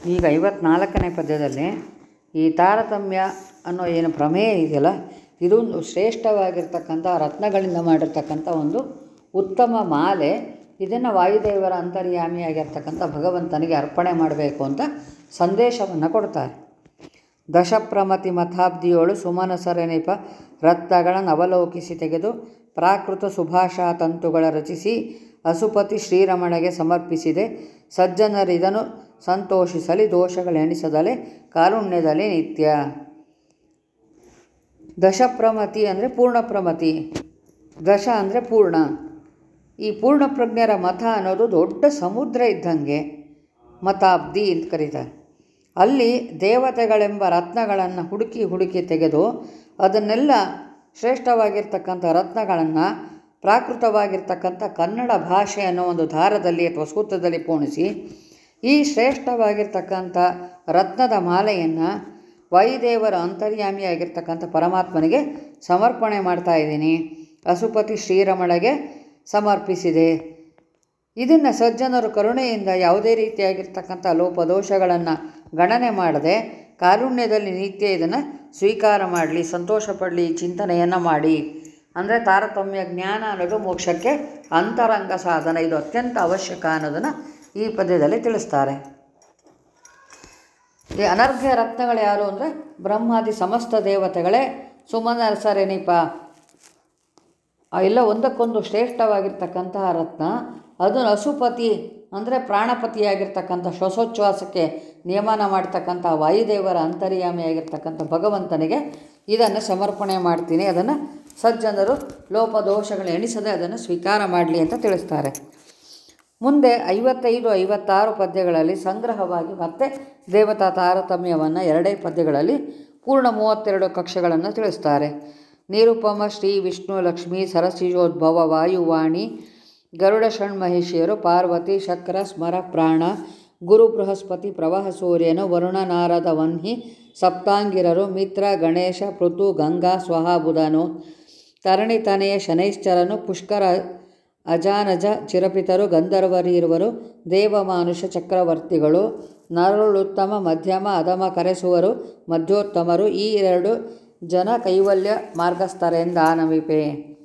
ಈಗ ಐವತ್ನಾಲ್ಕನೇ ಪದ್ಯದಲ್ಲಿ ಈ ತಾರತಮ್ಯ ಅನ್ನೋ ಏನು ಪ್ರಮೇಯ ಇದೆಯಲ್ಲ ಇದೊಂದು ಶ್ರೇಷ್ಠವಾಗಿರ್ತಕ್ಕಂಥ ರತ್ನಗಳಿಂದ ಮಾಡಿರ್ತಕ್ಕಂಥ ಒಂದು ಉತ್ತಮ ಮಾಲೆ ಇದನ್ನು ವಾಯುದೇವರ ಅಂತರ್ಯಾಮಿಯಾಗಿರ್ತಕ್ಕಂಥ ಭಗವಂತನಿಗೆ ಅರ್ಪಣೆ ಮಾಡಬೇಕು ಅಂತ ಸಂದೇಶವನ್ನು ಕೊಡ್ತಾರೆ ದಶಪ್ರಮತಿ ಮಥಾಬ್ದಿಯೋಳು ಸುಮನಸರೆನಿಪ ರತ್ನಗಳನ್ನು ಅವಲೋಕಿಸಿ ತೆಗೆದು ಪ್ರಾಕೃತ ಸುಭಾಷಾ ತಂತುಗಳ ರಚಿಸಿ ಅಸುಪತಿ ಶ್ರೀರಮಣಗೆ ಸಮರ್ಪಿಸಿದೆ ಸಜ್ಜನರಿದನು ಸಂತೋಷಿಸಲಿ ದೋಷಗಳೆಣಿಸದಲೆ ಕಾರುಣ್ಯದಲ್ಲಿ ನಿತ್ಯ ದಶಪ್ರಮತಿ ಅಂದರೆ ಪೂರ್ಣಪ್ರಮತಿ ದಶ ಅಂದರೆ ಪೂರ್ಣ ಈ ಪೂರ್ಣ ಪ್ರಜ್ಞರ ಮತ ಅನ್ನೋದು ದೊಡ್ಡ ಸಮುದ್ರ ಇದ್ದಂಗೆ ಮತಾಬ್ದಿ ಅಂತ ಕರೀತಾರೆ ಅಲ್ಲಿ ದೇವತೆಗಳೆಂಬ ರತ್ನಗಳನ್ನು ಹುಡುಕಿ ಹುಡುಕಿ ತೆಗೆದು ಅದನ್ನೆಲ್ಲ ಶ್ರೇಷ್ಠವಾಗಿರ್ತಕ್ಕಂಥ ರತ್ನಗಳನ್ನು ಪ್ರಾಕೃತವಾಗಿರ್ತಕ್ಕಂಥ ಕನ್ನಡ ಭಾಷೆ ಅನ್ನೋ ಒಂದು ದಾರದಲ್ಲಿ ಅಥವಾ ಸೂತ್ರದಲ್ಲಿ ಪೋಣಿಸಿ ಈ ಶ್ರೇಷ್ಠವಾಗಿರ್ತಕ್ಕಂಥ ರತ್ನದ ಮಾಲೆಯನ್ನು ವಾಯುದೇವರ ಅಂತರ್ಯಾಮಿಯಾಗಿರ್ತಕ್ಕಂಥ ಪರಮಾತ್ಮನಿಗೆ ಸಮರ್ಪಣೆ ಮಾಡ್ತಾ ಇದ್ದೀನಿ ಅಸುಪತಿ ಶ್ರೀರಮಣಗೆ ಸಮರ್ಪಿಸಿದೆ ಇದನ್ನು ಸಜ್ಜನರು ಕರುಣೆಯಿಂದ ಯಾವುದೇ ರೀತಿಯಾಗಿರ್ತಕ್ಕಂಥ ಲೋಪದೋಷಗಳನ್ನು ಗಣನೆ ಮಾಡದೆ ಕಾರುಣ್ಯದಲ್ಲಿ ನಿತ್ಯ ಇದನ್ನು ಸ್ವೀಕಾರ ಮಾಡಲಿ ಸಂತೋಷ ಪಡಲಿ ಚಿಂತನೆಯನ್ನು ಮಾಡಿ ಅಂದರೆ ತಾರತಮ್ಯ ಜ್ಞಾನ ಅನ್ನೋದು ಮೋಕ್ಷಕ್ಕೆ ಅಂತರಂಗ ಸಾಧನ ಇದು ಅತ್ಯಂತ ಅವಶ್ಯಕ ಅನ್ನೋದನ್ನು ಈ ಪದ್ಯದಲ್ಲಿ ತಿಳಿಸ್ತಾರೆ ಈ ಅನರ್ಘ್ಯ ರತ್ನಗಳು ಯಾರು ಅಂದರೆ ಬ್ರಹ್ಮಾದಿ ಸಮಸ್ತ ದೇವತೆಗಳೇ ಸುಮನರಸರೆನಿಪ ಆ ಎಲ್ಲ ಒಂದಕ್ಕೊಂದು ಶ್ರೇಷ್ಠವಾಗಿರ್ತಕ್ಕಂತಹ ರತ್ನ ಅದು ಅಸುಪತಿ ಅಂದರೆ ಪ್ರಾಣಪತಿಯಾಗಿರ್ತಕ್ಕಂಥ ಶ್ವಾಸೋಚ್ಛ್ವಾಸಕ್ಕೆ ನಿಯಮನ ಮಾಡ್ತಕ್ಕಂಥ ವಾಯುದೇವರ ಅಂತರ್ಯಾಮಿಯಾಗಿರ್ತಕ್ಕಂಥ ಭಗವಂತನಿಗೆ ಇದನ್ನು ಸಮರ್ಪಣೆ ಮಾಡ್ತೀನಿ ಅದನ್ನು ಸಜ್ಜನರು ಲೋಪದೋಷಗಳು ಎಣಿಸದೆ ಅದನ್ನು ಸ್ವೀಕಾರ ಮಾಡಲಿ ಅಂತ ತಿಳಿಸ್ತಾರೆ ಮುಂದೆ ಐವತ್ತೈದು ಐವತ್ತಾರು ಪದ್ಯಗಳಲ್ಲಿ ಸಂಗ್ರಹವಾಗಿ ಮತ್ತೆ ದೇವತಾ ತಾರತಮ್ಯವನ್ನು ಎರಡೇ ಪದ್ಯಗಳಲ್ಲಿ ಪೂರ್ಣ ಮೂವತ್ತೆರಡು ಕಕ್ಷೆಗಳನ್ನು ತಿಳಿಸ್ತಾರೆ ನಿರುಪಮ ಶ್ರೀ ವಿಷ್ಣು ಲಕ್ಷ್ಮೀ ಸರಸಿಜೋದ್ಭವ ವಾಯುವಾಣಿ ಗರುಡ ಷಣ್ಮಹಿಷಿಯರು ಪಾರ್ವತಿ ಶಕ್ರ ಸ್ಮರ ಪ್ರಾಣ ಗುರು ಬೃಹಸ್ಪತಿ ಪ್ರವಾಹ ಸೂರ್ಯನು ವರುಣ ನಾರದ ವನ್ಹಿ ಸಪ್ತಾಂಗಿರರು ಮಿತ್ರ ಗಣೇಶ ಪೃಥು ಗಂಗಾ ಸ್ವಹ ಬುಧನು ತರಣಿತನೆಯ ಶನೈಶ್ಚರನು ಪುಷ್ಕರ ಅಜಾನಜ ಚಿರಪಿತರು ಗಂಧರ್ವರಿರುವರು ದೇವಮಾನುಷ ಚಕ್ರವರ್ತಿಗಳು ನರಳುತ್ತಮ ಮಧ್ಯಮ ಅಧಮ ಕರೆಸುವರು ಮಧ್ಯೋತ್ತಮರು ಈ ಎರಡು ಜನ ಕೈವಲ್ಯ ಮಾರ್ಗಸ್ಥರೆಂದ ನಮಿಪೆ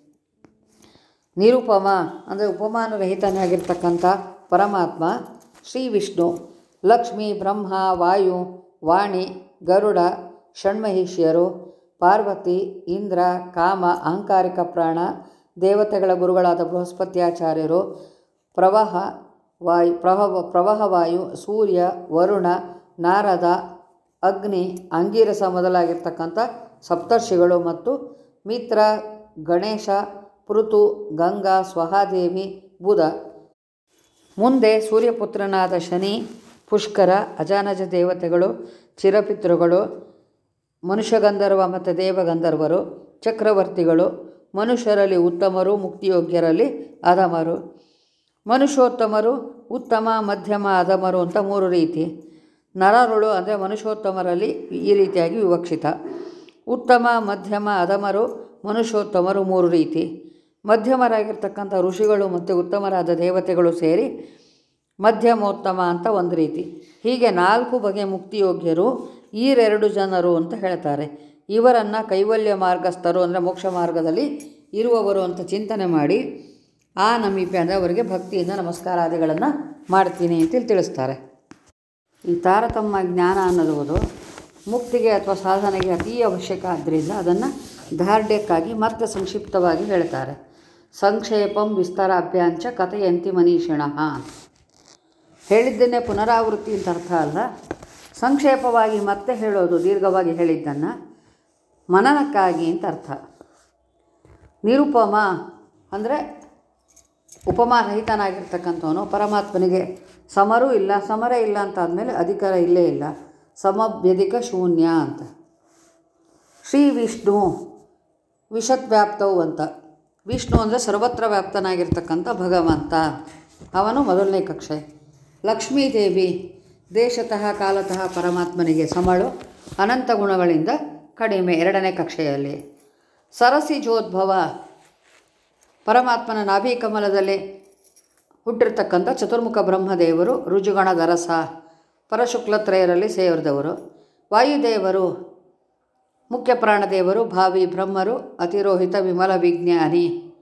ನಿರುಪಮ ಅಂದರೆ ಉಪಮಾನರಹಿತನಾಗಿರ್ತಕ್ಕಂಥ ಪರಮಾತ್ಮ ಶ್ರೀ ವಿಷ್ಣು ಲಕ್ಷ್ಮಿ ಬ್ರಹ್ಮ ವಾಯು ವಾಣಿ ಗರುಡ ಷಣ್ಮಹಿಷಿಯರು ಪಾರ್ವತಿ ಇಂದ್ರ ಕಾಮ ಅಹಂಕಾರಿಕ ಪ್ರಾಣ ದೇವತೆಗಳ ಗುರುಗಳಾದ ಬೃಹಸ್ಪತ್ಯಾಚಾರ್ಯರು ಪ್ರವಾಹ ವಾಯು ಪ್ರಭವ ಪ್ರವಾಹವಾಯು ಸೂರ್ಯ ವರುಣ ನಾರದ ಅಗ್ನಿ ಅಂಗೀರಸ ಮೊದಲಾಗಿರ್ತಕ್ಕಂಥ ಸಪ್ತರ್ಷಿಗಳು ಮತ್ತು ಮಿತ್ರ ಗಣೇಶ ಪೃಥು ಗಂಗಾ ಸ್ವಹಾದೇವಿ ಬುಧ ಮುಂದೆ ಸೂರ್ಯಪುತ್ರನಾದ ಶನಿ ಪುಷ್ಕರ ಅಜಾನಜ ದೇವತೆಗಳು ಚಿರಪಿತೃಗಳು ಮನುಷ್ಯಗಂಧರ್ವ ಮತ್ತು ದೇವಗಂಧರ್ವರು ಚಕ್ರವರ್ತಿಗಳು ಮನುಷ್ಯರಲ್ಲಿ ಉತ್ತಮರು ಮುಕ್ತಿಯೋಗ್ಯರಲ್ಲಿ ಅಧಮರು ಮನುಷ್ಯೋತ್ತಮರು ಉತ್ತಮ ಮಧ್ಯಮ ಅಧಮರು ಅಂತ ಮೂರು ರೀತಿ ನರರುಳು ಅಂದರೆ ಮನುಷ್ಯೋತ್ತಮರಲ್ಲಿ ಈ ರೀತಿಯಾಗಿ ವಿವಕ್ಷಿತ ಉತ್ತಮ ಮಧ್ಯಮ ಅಧಮರು ಮನುಷ್ಯೋತ್ತಮರು ಮೂರು ರೀತಿ ಮಧ್ಯಮರಾಗಿರ್ತಕ್ಕಂಥ ಋಷಿಗಳು ಮತ್ತು ಉತ್ತಮರಾದ ದೇವತೆಗಳು ಸೇರಿ ಮಧ್ಯಮೋತ್ತಮ ಅಂತ ಒಂದು ರೀತಿ ಹೀಗೆ ನಾಲ್ಕು ಬಗೆಯ ಮುಕ್ತಿಯೋಗ್ಯರು ಈರೆರಡು ಜನರು ಅಂತ ಹೇಳ್ತಾರೆ ಇವರನ್ನು ಕೈವಲ್ಯ ಮಾರ್ಗಸ್ಥರು ಅಂದರೆ ಮೋಕ್ಷ ಮಾರ್ಗದಲ್ಲಿ ಇರುವವರು ಅಂತ ಚಿಂತನೆ ಮಾಡಿ ಆ ನಮೀಪೆ ಅಂದರೆ ಅವರಿಗೆ ಭಕ್ತಿಯಿಂದ ನಮಸ್ಕಾರಾದಿಗಳನ್ನು ಮಾಡ್ತೀನಿ ಅಂತೇಳಿ ತಿಳಿಸ್ತಾರೆ ಈ ತಾರತಮ್ಯ ಜ್ಞಾನ ಅನ್ನೋದು ಮುಕ್ತಿಗೆ ಅಥವಾ ಸಾಧನೆಗೆ ಅತೀ ಅವಶ್ಯಕ ಆದ್ದರಿಂದ ಅದನ್ನು ದಾರ್ಢ್ಯಕ್ಕಾಗಿ ಮತ್ತೆ ಸಂಕ್ಷಿಪ್ತವಾಗಿ ಹೇಳ್ತಾರೆ ಸಂಕ್ಷೇಪಂ ವಿಸ್ತಾರಾಭ್ಯಾಂಚ ಕಥೆಯಂತಿ ಮನೀಷಿಣ ಹೇಳಿದ್ದನ್ನೇ ಪುನರಾವೃತ್ತಿ ಅಂತ ಅರ್ಥ ಅಲ್ಲ ಸಂಕ್ಷೇಪವಾಗಿ ಮತ್ತೆ ಹೇಳೋದು ದೀರ್ಘವಾಗಿ ಹೇಳಿದ್ದನ್ನು ಮನನಕ್ಕಾಗಿ ಅಂತ ಅರ್ಥ ನಿರುಪಮ ಅಂದರೆ ಉಪಮಾರಹಿತನಾಗಿರ್ತಕ್ಕಂಥವನು ಪರಮಾತ್ಮನಿಗೆ ಸಮರೂ ಇಲ್ಲ ಸಮರೇ ಇಲ್ಲ ಅಂತ ಆದಮೇಲೆ ಅಧಿಕಾರ ಇಲ್ಲೇ ಇಲ್ಲ ಸಮವ್ಯಧಿಕ ಶೂನ್ಯ ಅಂತ ಶ್ರೀ ವಿಷ್ಣು ವಿಷದ್ವ್ಯಾಪ್ತವು ಅಂತ ವಿಷ್ಣು ಅಂದರೆ ಸರ್ವತ್ರ ವ್ಯಾಪ್ತನಾಗಿರ್ತಕ್ಕಂಥ ಭಗವಂತ ಅವನು ಮೊದಲನೇ ಕಕ್ಷೆ ಲಕ್ಷ್ಮೀದೇವಿ ದೇಶತಃ ಕಾಲತಃ ಪರಮಾತ್ಮನಿಗೆ ಸಮಳು ಅನಂತ ಗುಣಗಳಿಂದ ಕಡಿಮೆ ಎರಡನೇ ಕಕ್ಷೆಯಲ್ಲಿ ಸರಸಿಜೋದ್ಭವ ಪರಮಾತ್ಮನ ನಾಭಿ ಕಮಲದಲ್ಲಿ ಹುಟ್ಟಿರ್ತಕ್ಕಂಥ ಚತುರ್ಮುಖ ಬ್ರಹ್ಮದೇವರು ರುಜುಗಣದ ರಸ ಪರಶುಕ್ಲತ್ರಯರಲ್ಲಿ ಸೇರಿದವರು ವಾಯುದೇವರು ಮುಖ್ಯ ಪ್ರಾಣದೇವರು ಭಾವಿ ಬ್ರಹ್ಮರು ಅತಿರೋಹಿತ ವಿಮಲ ವಿಜ್ಞಾನಿ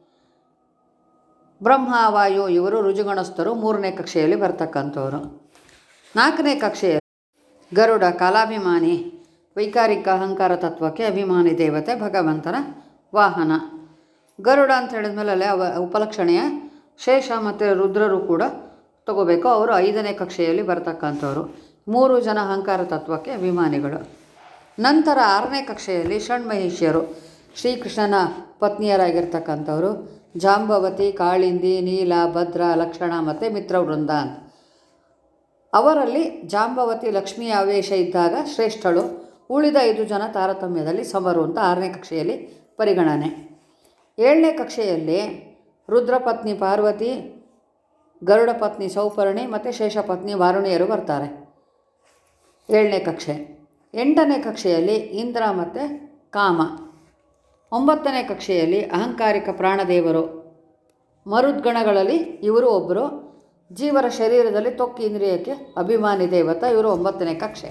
ಬ್ರಹ್ಮ ವಾಯು ಇವರು ರುಜುಗಣಸ್ಥರು ಮೂರನೇ ಕಕ್ಷೆಯಲ್ಲಿ ಬರ್ತಕ್ಕಂಥವ್ರು ನಾಲ್ಕನೇ ಕಕ್ಷೆಯಲ್ಲಿ ಗರುಡ ಕಾಲಾಭಿಮಾನಿ ವೈಕಾರಿಕ ಅಹಂಕಾರ ತತ್ವಕ್ಕೆ ಅಭಿಮಾನಿ ದೇವತೆ ಭಗವಂತನ ವಾಹನ ಗರುಡ ಅಂತ ಹೇಳಿದ್ಮೇಲೆ ಅಲ್ಲೇ ಅವ ಉಪಲಕ್ಷಣೆಯ ಶೇಷ ಮತ್ತು ರುದ್ರರು ಕೂಡ ತಗೋಬೇಕು ಅವರು ಐದನೇ ಕಕ್ಷೆಯಲ್ಲಿ ಬರ್ತಕ್ಕಂಥವ್ರು ಮೂರು ಜನ ಅಹಂಕಾರ ತತ್ವಕ್ಕೆ ಅಭಿಮಾನಿಗಳು ನಂತರ ಆರನೇ ಕಕ್ಷೆಯಲ್ಲಿ ಷಣ್ಮಹಿಷ್ಯರು ಶ್ರೀಕೃಷ್ಣನ ಪತ್ನಿಯರಾಗಿರ್ತಕ್ಕಂಥವ್ರು ಜಾಂಬವತಿ ಕಾಳಿಂದಿ ನೀಲ ಭದ್ರ ಲಕ್ಷಣ ಮತ್ತು ಮಿತ್ರವೃಂದ ಅಂತ ಅವರಲ್ಲಿ ಜಾಂಬವತಿ ಲಕ್ಷ್ಮೀ ಆವೇಶ ಇದ್ದಾಗ ಶ್ರೇಷ್ಠಳು ಉಳಿದ ಐದು ಜನ ತಾರತಮ್ಯದಲ್ಲಿ ಸಮರು ಅಂತ ಆರನೇ ಕಕ್ಷೆಯಲ್ಲಿ ಪರಿಗಣನೆ ಏಳನೇ ಕಕ್ಷೆಯಲ್ಲಿ ರುದ್ರಪತ್ನಿ ಪಾರ್ವತಿ ಗರುಡ ಪತ್ನಿ ಸೌಪರ್ಣಿ ಮತ್ತು ಶೇಷಪತ್ನಿ ವಾರುಣಿಯರು ಬರ್ತಾರೆ ಏಳನೇ ಕಕ್ಷೆ ಎಂಟನೇ ಕಕ್ಷೆಯಲ್ಲಿ ಇಂದ್ರ ಮತ್ತು ಕಾಮ ಒಂಬತ್ತನೇ ಕಕ್ಷೆಯಲ್ಲಿ ಅಹಂಕಾರಿಕ ಪ್ರಾಣದೇವರು ಮರುದ್ಗಣಗಳಲ್ಲಿ ಇವರು ಒಬ್ಬರು ಜೀವರ ಶರೀರದಲ್ಲಿ ತೊಕ್ಕು ಇಂದ್ರಿಯಕ್ಕೆ ಅಭಿಮಾನಿ ದೇವತ ಇವರು ಒಂಬತ್ತನೇ ಕಕ್ಷೆ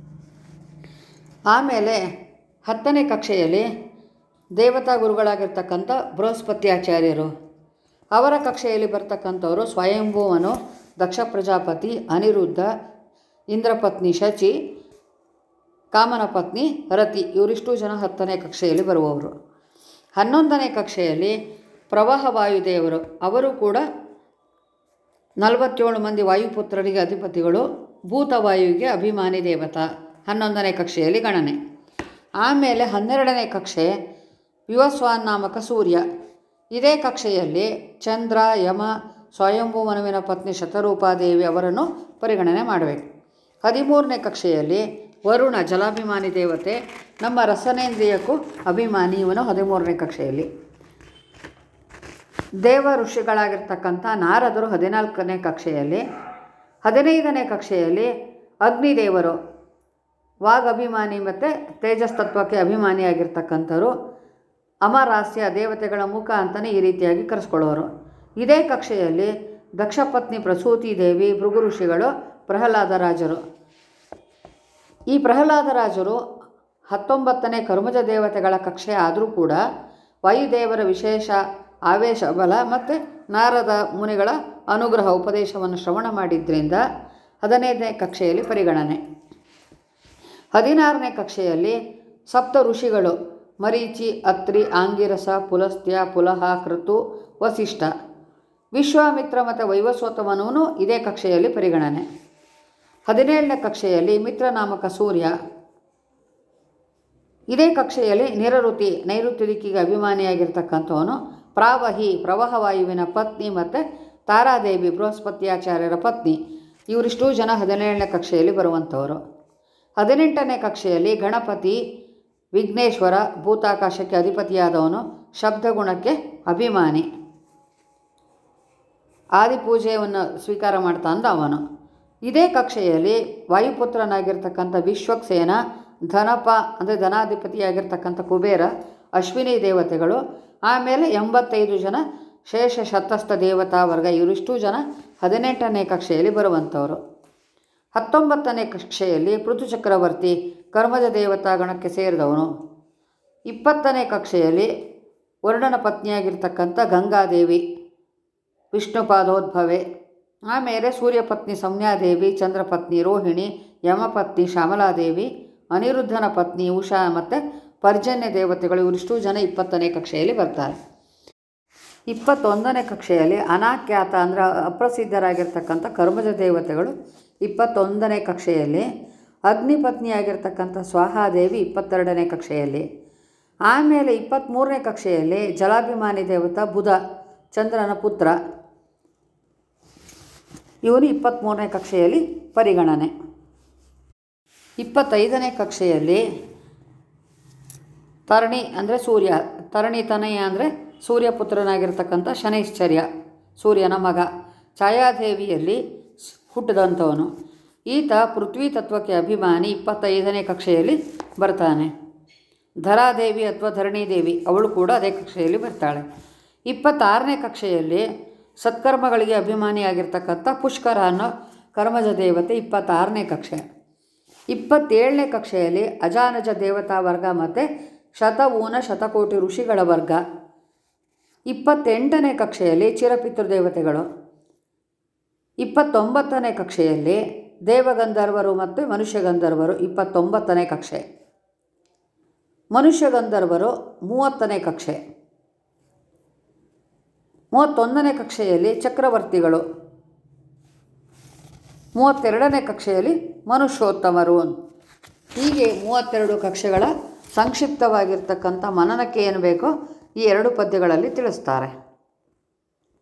ಆಮೇಲೆ ಹತ್ತನೇ ಕಕ್ಷೆಯಲ್ಲಿ ದೇವತಾ ಗುರುಗಳಾಗಿರ್ತಕ್ಕಂಥ ಬೃಹಸ್ಪತ್ಯಾಚಾರ್ಯರು ಅವರ ಕಕ್ಷೆಯಲ್ಲಿ ಬರ್ತಕ್ಕಂಥವರು ಸ್ವಯಂಭೂವನು ದಕ್ಷ ಪ್ರಜಾಪತಿ ಅನಿರುದ್ಧ ಇಂದ್ರಪತ್ನಿ ಶಚಿ ಕಾಮನ ಪತ್ನಿ ರತಿ ಇವರಿಷ್ಟು ಜನ ಹತ್ತನೇ ಕಕ್ಷೆಯಲ್ಲಿ ಬರುವವರು ಹನ್ನೊಂದನೇ ಕಕ್ಷೆಯಲ್ಲಿ ಪ್ರವಾಹ ವಾಯುದೇವರು ಅವರು ಕೂಡ ನಲವತ್ತೇಳು ಮಂದಿ ವಾಯುಪುತ್ರರಿಗೆ ಅಧಿಪತಿಗಳು ಭೂತವಾಯುವಿಗೆ ಅಭಿಮಾನಿ ದೇವತಾ ಹನ್ನೊಂದನೇ ಕಕ್ಷೆಯಲ್ಲಿ ಗಣನೆ ಆಮೇಲೆ ಹನ್ನೆರಡನೇ ಕಕ್ಷೆ ವಿವಸ್ವಾನ್ ನಾಮಕ ಸೂರ್ಯ ಇದೇ ಕಕ್ಷೆಯಲ್ಲಿ ಚಂದ್ರ ಯಮ ಸ್ವಯಂಭೂಮನುವಿನ ಪತ್ನಿ ಶತರೂಪಾದೇವಿ ಅವರನ್ನು ಪರಿಗಣನೆ ಮಾಡಬೇಕು ಹದಿಮೂರನೇ ಕಕ್ಷೆಯಲ್ಲಿ ವರುಣ ಜಲಾಭಿಮಾನಿ ದೇವತೆ ನಮ್ಮ ರಸನೇಂದ್ರಿಯಕ್ಕೂ ಅಭಿಮಾನಿ ಇವನು ಹದಿಮೂರನೇ ಕಕ್ಷೆಯಲ್ಲಿ ದೇವ ಋಷಿಗಳಾಗಿರ್ತಕ್ಕಂಥ ನಾರದರು ಹದಿನಾಲ್ಕನೇ ಕಕ್ಷೆಯಲ್ಲಿ ಹದಿನೈದನೇ ಕಕ್ಷೆಯಲ್ಲಿ ಅಗ್ನಿದೇವರು ವಾಗ್ ಅಭಿಮಾನಿ ಮತ್ತು ತೇಜಸ್ ತತ್ವಕ್ಕೆ ಅಭಿಮಾನಿಯಾಗಿರ್ತಕ್ಕಂಥವ್ರು ಅಮರಾಸ್ಯ ದೇವತೆಗಳ ಮುಖ ಅಂತಲೇ ಈ ರೀತಿಯಾಗಿ ಕರೆಸ್ಕೊಳ್ಳೋರು ಇದೇ ಕಕ್ಷೆಯಲ್ಲಿ ದಕ್ಷಪತ್ನಿ ಪ್ರಸೂತಿ ದೇವಿ ಭೃಗು ಋಷಿಗಳು ಪ್ರಹ್ಲಾದರಾಜರು ಈ ಪ್ರಹ್ಲಾದರಾಜರು ಹತ್ತೊಂಬತ್ತನೇ ಕರ್ಮಜ ದೇವತೆಗಳ ಕಕ್ಷೆ ಆದರೂ ಕೂಡ ವಾಯುದೇವರ ವಿಶೇಷ ಆವೇಶ ಬಲ ಮತ್ತು ನಾರದ ಮುನಿಗಳ ಅನುಗ್ರಹ ಉಪದೇಶವನ್ನು ಶ್ರವಣ ಮಾಡಿದ್ರಿಂದ ಹದಿನೈದನೇ ಕಕ್ಷೆಯಲ್ಲಿ ಪರಿಗಣನೆ ಹದಿನಾರನೇ ಕಕ್ಷೆಯಲ್ಲಿ ಸಪ್ತ ಋಷಿಗಳು ಮರೀಚಿ ಅತ್ರಿ ಆಂಗಿರಸ ಪುಲಸ್ತ್ಯ ಪುಲಹ ಕೃತು ವಸಿಷ್ಠ ವಿಶ್ವಾಮಿತ್ರ ಮತ್ತು ವೈವಸ್ವತಮನೂ ಇದೇ ಕಕ್ಷೆಯಲ್ಲಿ ಪರಿಗಣನೆ ಹದಿನೇಳನೇ ಕಕ್ಷೆಯಲ್ಲಿ ಮಿತ್ರನಾಮಕ ಸೂರ್ಯ ಇದೇ ಕಕ್ಷೆಯಲ್ಲಿ ನಿರಋತಿ ನೈಋತ್ಯ ದಿಕ್ಕಿಗೆ ಅಭಿಮಾನಿಯಾಗಿರ್ತಕ್ಕಂಥವನು ಪ್ರಾವಹಿ ಪ್ರವಾಹವಾಯುವಿನ ಪತ್ನಿ ಮತ್ತು ತಾರಾದೇವಿ ಬೃಹಸ್ಪತ್ಯಾಚಾರ್ಯರ ಪತ್ನಿ ಇವರಿಷ್ಟೂ ಜನ ಹದಿನೇಳನೇ ಕಕ್ಷೆಯಲ್ಲಿ ಬರುವಂಥವರು ಹದಿನೆಂಟನೇ ಕಕ್ಷೆಯಲ್ಲಿ ಗಣಪತಿ ವಿಘ್ನೇಶ್ವರ ಭೂತಾಕಾಶಕ್ಕೆ ಅಧಿಪತಿಯಾದವನು ಶಬ್ದಗುಣಕ್ಕೆ ಅಭಿಮಾನಿ ಆದಿಪೂಜೆಯನ್ನು ಸ್ವೀಕಾರ ಮಾಡ್ತಾ ಅಂದ ಅವನು ಇದೇ ಕಕ್ಷೆಯಲ್ಲಿ ವಾಯುಪುತ್ರನಾಗಿರ್ತಕ್ಕಂಥ ವಿಶ್ವಕ್ಸೇನ ಧನಪ ಅಂದರೆ ಧನಾಧಿಪತಿಯಾಗಿರ್ತಕ್ಕಂಥ ಕುಬೇರ ಅಶ್ವಿನಿ ದೇವತೆಗಳು ಆಮೇಲೆ ಎಂಬತ್ತೈದು ಜನ ಶೇಷ ಶತಸ್ಥ ದೇವತಾ ವರ್ಗ ಇವರಿಷ್ಟು ಜನ ಹದಿನೆಂಟನೇ ಕಕ್ಷೆಯಲ್ಲಿ ಬರುವಂಥವರು ಹತ್ತೊಂಬತ್ತನೇ ಕಕ್ಷೆಯಲ್ಲಿ ಪೃಥು ಚಕ್ರವರ್ತಿ ಕರ್ಮಜ ದೇವತಾ ಗಣಕ್ಕೆ ಸೇರಿದವನು ಇಪ್ಪತ್ತನೇ ಕಕ್ಷೆಯಲ್ಲಿ ವರ್ಣನ ಪತ್ನಿಯಾಗಿರ್ತಕ್ಕಂಥ ಗಂಗಾದೇವಿ ವಿಷ್ಣುಪಾದೋದ್ಭವೆ ಆಮೇಲೆ ಸೂರ್ಯಪತ್ನಿ ಸಂಜ್ಞಾದೇವಿ ಚಂದ್ರಪತ್ನಿ ರೋಹಿಣಿ ಯಮಪತ್ನಿ ಶ್ಯಾಮಲಾದೇವಿ ಅನಿರುದ್ಧನ ಪತ್ನಿ ಉಷಾ ಮತ್ತು ಪರ್ಜನ್ಯ ದೇವತೆಗಳು ಇವರಿಷ್ಟು ಜನ ಇಪ್ಪತ್ತನೇ ಕಕ್ಷೆಯಲ್ಲಿ ಬರ್ತಾರೆ ಇಪ್ಪತ್ತೊಂದನೇ ಕಕ್ಷೆಯಲ್ಲಿ ಅನಾಖ್ಯಾತ ಅಂದರೆ ಅಪ್ರಸಿದ್ಧರಾಗಿರ್ತಕ್ಕಂಥ ಕರ್ಮಜ ದೇವತೆಗಳು ಇಪ್ಪತ್ತೊಂದನೇ ಕಕ್ಷೆಯಲ್ಲಿ ಅಗ್ನಿಪತ್ನಿಯಾಗಿರ್ತಕ್ಕಂಥ ಸ್ವಾಹಾದೇವಿ ಇಪ್ಪತ್ತೆರಡನೇ ಕಕ್ಷೆಯಲ್ಲಿ ಆಮೇಲೆ ಇಪ್ಪತ್ತ್ಮೂರನೇ ಕಕ್ಷೆಯಲ್ಲಿ ಜಲಾಭಿಮಾನಿ ದೇವತಾ ಬುಧ ಚಂದ್ರನ ಪುತ್ರ ಇವನು ಇಪ್ಪತ್ತ್ಮೂರನೇ ಕಕ್ಷೆಯಲ್ಲಿ ಪರಿಗಣನೆ ಇಪ್ಪತ್ತೈದನೇ ಕಕ್ಷೆಯಲ್ಲಿ ತರಣಿ ಅಂದರೆ ಸೂರ್ಯ ತರಣಿ ತನಯ ಅಂದರೆ ಸೂರ್ಯಪುತ್ರನಾಗಿರ್ತಕ್ಕಂಥ ಶನೈಶ್ಚರ್ಯ ಸೂರ್ಯನ ಮಗ ಛಾಯಾದೇವಿಯಲ್ಲಿ ಸ್- ಹುಟ್ಟಿದಂಥವನು ಈತ ಪೃಥ್ವಿ ತತ್ವಕ್ಕೆ ಅಭಿಮಾನಿ ಇಪ್ಪತ್ತೈದನೇ ಕಕ್ಷೆಯಲ್ಲಿ ಬರ್ತಾನೆ ಧರಾದೇವಿ ಅಥವಾ ಧರಣಿದೇವಿ ಅವಳು ಕೂಡ ಅದೇ ಕಕ್ಷೆಯಲ್ಲಿ ಬರ್ತಾಳೆ ಇಪ್ಪತ್ತಾರನೇ ಕಕ್ಷೆಯಲ್ಲಿ ಸತ್ಕರ್ಮಗಳಿಗೆ ಅಭಿಮಾನಿಯಾಗಿರ್ತಕ್ಕಂಥ ಪುಷ್ಕರ ಅನ್ನೋ ಕರ್ಮಜ ದೇವತೆ ಇಪ್ಪತ್ತಾರನೇ ಕಕ್ಷೆ ಇಪ್ಪತ್ತೇಳನೇ ಕಕ್ಷೆಯಲ್ಲಿ ಅಜಾನಜ ದೇವತಾ ವರ್ಗ ಮತ್ತು ಶತವೂನ ಶತಕೋಟಿ ಋಷಿಗಳ ವರ್ಗ ಇಪ್ಪತ್ತೆಂಟನೇ ಕಕ್ಷೆಯಲ್ಲಿ ಚಿರಪಿತೃದೇವತೆಗಳು ಇಪ್ಪತ್ತೊಂಬತ್ತನೇ ಕಕ್ಷೆಯಲ್ಲಿ ದೇವಗಂಧರ್ವರು ಮತ್ತು ಮನುಷ್ಯಗಂಧರ್ವರು ಇಪ್ಪತ್ತೊಂಬತ್ತನೇ ಕಕ್ಷೆ ಮನುಷ್ಯಗಂಧರ್ವರು ಮೂವತ್ತನೇ ಕಕ್ಷೆ ಮೂವತ್ತೊಂದನೇ ಕಕ್ಷೆಯಲ್ಲಿ ಚಕ್ರವರ್ತಿಗಳು ಮೂವತ್ತೆರಡನೇ ಕಕ್ಷೆಯಲ್ಲಿ ಮನುಷ್ಯೋತ್ತಮರು ಹೀಗೆ ಮೂವತ್ತೆರಡು ಕಕ್ಷೆಗಳ ಸಂಕ್ಷಿಪ್ತವಾಗಿರ್ತಕ್ಕಂಥ ಮನನಕ್ಕೆ ಏನು ಬೇಕೋ ಈ ಎರಡು ಪದ್ಯಗಳಲ್ಲಿ ತಿಳಿಸ್ತಾರೆ